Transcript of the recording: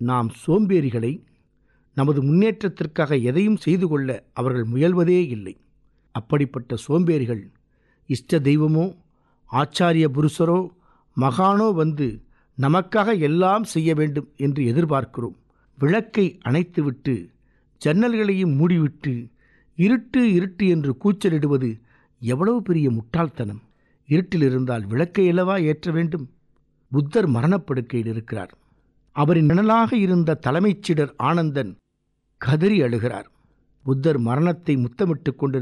நாம் சோம்பேறிகளை நமது முன்னேற்றத்திற்காக எதையும் செய்து கொள்ள அவர்கள் முயல்வதே இல்லை அப்படிப்பட்ட சோம்பேறிகள் இஷ்ட தெய்வமோ ஆச்சாரிய புருஷரோ மகானோ வந்து நமக்காக எல்லாம் செய்ய வேண்டும் என்று எதிர்பார்க்கிறோம் விளக்கை அணைத்துவிட்டு ஜன்னல்களையும் மூடிவிட்டு இருட்டு இருட்டு என்று கூச்சலிடுவது எவ்வளவு பெரிய முட்டாள்தனம் இருட்டில் இருந்தால் விளக்கை அல்லவா ஏற்ற வேண்டும் புத்தர் மரணப்படுக்கையில் இருக்கிறார் அவரின் நிழலாக இருந்த தலைமைச் சீடர் ஆனந்தன் கதறி அழுகிறார் புத்தர் மரணத்தை முத்தமிட்டுக் கொண்டிருக்க